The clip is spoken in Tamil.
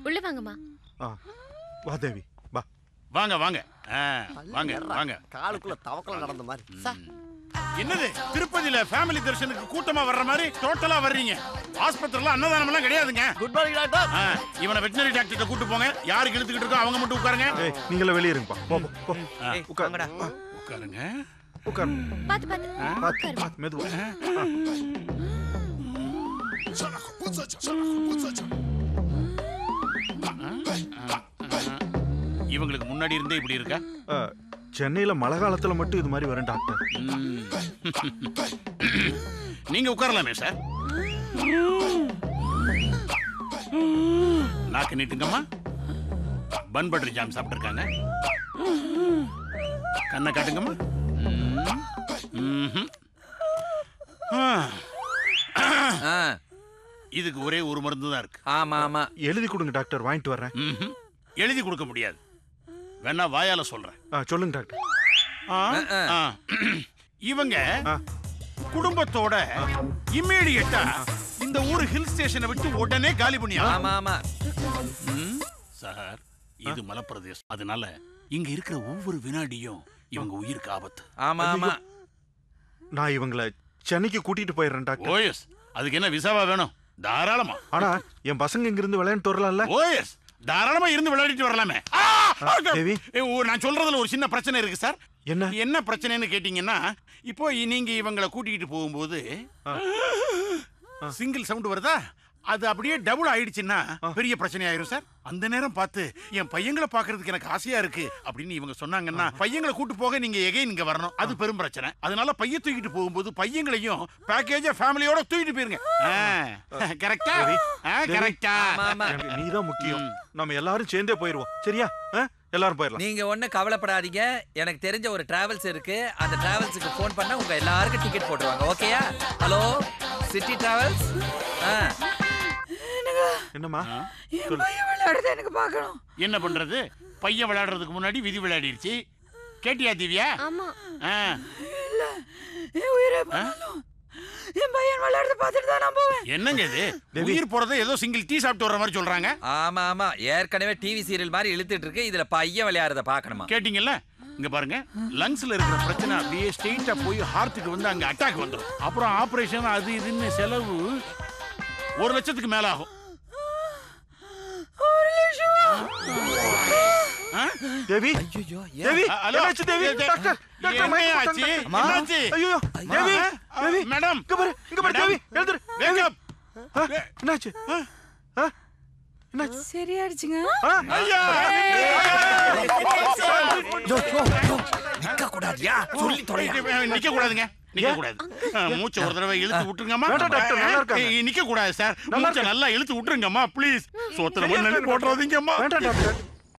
உள்ள வாங்கம்மா ஆ வா தேவி வா வாங்க வாங்க ஆ, வாங்க வாங்க காலுக்குள்ள தவக்கல நடந்த மாதிரி சா. என்னது திருப்பதியில ஃபேமிலி தரிசனுக்கு கூட்டமா வர்ற மாதிரி டோட்டலா வர்றீங்க ஆஸ்பத்திரில அன்னதானம் எல்லாம் கிடையாதுங்க குட் மார்னிங் டாக்டர் ஆ, இவனை வெட்டினரி டாக்டர் கூட்டு போங்க யாருக்கு இழுத்துக்கிட்டு இருக்கோ அவங்க மட்டும் உட்காருங்க ஏய் நீங்களே வெளியே இருங்கப்பா போ போ, போ ஆ, உட்கார் ஆ, உட்காருங்க உட்கார் பாத்து பாத்து பார்த்து பார்த்து மெதுவா ஆ. இவங்களுக்கு முன்னாடி இருந்தே இப்படி இருக்கா ஆ, சென்னையில மழை காலத்துல மட்டும் இது மாதிரி வரும் டாக்டர் ம். நீங்க உட்காரலாமே சார் நாக்கு நீட்டுங்கம்மா பன் பட்டர் ஜாம் சாப்பிட்டுருக்காங்க கண்ணை காட்டுங்கம்மா ம். ம்ஹும். ஆ, ஆ, இதுக்கு ஒரே ஒரு மருந்து தான் இருக்கு ஆமா ஆமா எழுதி கொடுங்க டாக்டர் வாங்கிட்டு வர்றேன் ம்ஹும். எழுதி கொடுக்க முடியாது வேணா வாயால சொல்றேன் ஆ, சொல்லுங்க டாக்டர் ஆ, அஹ், ஆ. இவங்க ஆ. குடும்பத்தோட இம்மீடியட்டா இந்த ஊர் ஹில் ஸ்டேஷனை விட்டு உடனே காலி பண்ணியா ஆமா ஆமா சார் இது மலைப்பிரதேசம் அதனால இங்க இருக்கிற ஒவ்வொரு வினாடியும் இவங்க உயிருக்கு ஆபத்து ஆமா ஆமா நான் இவங்கள சென்னைக்கு கூட்டிட்டு போயிடுறேன் டாக்டர் ஓஎஸ் அதுக்கு என்ன விசாவா வேணும் தாராளமா ஆனா என் பசங்க இங்க இருந்து விளையாண்டு வரலாம்ல ஓஎஸ் தாராளமா இருந்து விளையாடிட்டு வரலாமே ஆ! தேவி. ஏ, ஓ, நான் சொல்றதுல ஒரு சின்ன பிரச்சனை இருக்கு சார் என்ன என்ன பிரச்சனைன்னு கேட்டீங்கன்னா இப்போ இ- நீங்க இவங்களை கூட்டிக்கிட்டு போகும்போது சிங்கிள் சவுண்ட் வருதா அது அப்படியே டபுள் ஆயிடுச்சுன்னா பெரிய பிரச்சனை ஆயிரும் சார் அந்த நேரம் பார்த்து என் பையங்களை பார்க்கிறதுக்கு எனக்கு ஆசையா இருக்கு அப்படின்னு இவங்க சொன்னாங்கன்னா பையங்களை கூட்டு போக நீங்க எகைன் இங்க வரணும் அது பெரும் பிரச்சனை அதனால பைய தூக்கிட்டு போகும்போது பையங்களையும் பேக்கேஜா ஃபேமிலியோட தூக்கிட்டு போயிருங்க கரெக்டா கரெக்டா ஆமா ஆமா எனக்கு நீதான் முக்கியம் நம்ம எல்லாரும் சேர்ந்தே போயிருவோம் சரியா ஆ? எல்லாரும் போயிடலாம் நீங்க ஒண்ணு கவலைப்படாதீங்க எனக்கு தெரிஞ்ச ஒரு டிராவல்ஸ் இருக்கு அந்த டிராவல்ஸுக்கு ஃபோன் பண்ணா உங்க எல்லாருக்கும் டிக்கெட் போட்டுருவாங்க ஓகேயா ஹலோ சிட்டி டிராவல்ஸ் ஆ என்னம்மா என் பையன் விளையாடுறத எனக்கு பார்க்கணும் என்ன பண்றது பையன் விளையாடுறதுக்கு முன்னாடி விதி விளையாடிருச்சு கேட்டியா திவ்யா ஆமா ஆ. இல்ல என் உயிரே போனாலும் என் பையன் விளையாடுறத பார்த்துட்டு தான் நான் போவேன் என்னங்க இது உயிர் போறதை ஏதோ சிங்கிள் டீ சாப்பிட்டு வர்ற மாதிரி சொல்றாங்க ஆமா ஆமா ஏற்கனவே டிவி சீரியல் மாதிரி இழுத்துட்டு இருக்கு இதுல பையன் விளையாடுறத பார்க்கணுமா கேட்டீங்கல்ல இங்க பாருங்க லங்ஸ்ல இருக்கிற பிரச்சனை அப்படியே ஸ்ட்ரெயிட்டா போய் ஹார்ட்டுக்கு வந்து அங்க அட்டாக் வந்துடும் அப்புறம் ஆபரேஷன் அது இதுன்னு செலவு ஒரு லட்சத்துக்கு மேல ஆகும் ஒரு லட்சம் ஆ? தேவி ஐயோ தேவி அ- ஹலோ? என்னாச்சு தேவி ஏ, ஏ, டாக்டர் டாக்டர் மயக்கம் என்னையாச்சு? போட்டாங்க. என்னாச்சு? ஐயோ தேவி ஆ, தேவி மேடம் இங்க பாரு இங்க பாரு மேடம். தேவி எழுந்துரு Wake up. ஆ, என்னாச்சு ஆ? என்னாச்சு சரியாயிடுச்சுங்க ஆ? ஐயா நிக்க கூடாதியா சொல்லி தொலையா நிக்க கூடாதுங்க நிக்க கூடாது ஆ, மூச்சை ஒரு தடவை இழுத்து விட்டுருங்கம்மா வேண்டாம் டாக்டர், நல்லா இருக்காங்க. ஏய், நிக்க கூடாது சார் நல்லா மூச்சை நல்லா இழுத்து விட்டுருங்கம்மா ப்ளீஸ் சோத்துல மண்ணு போட்டுறாதீங்கம்மா வேண்டாம் டாக்டர்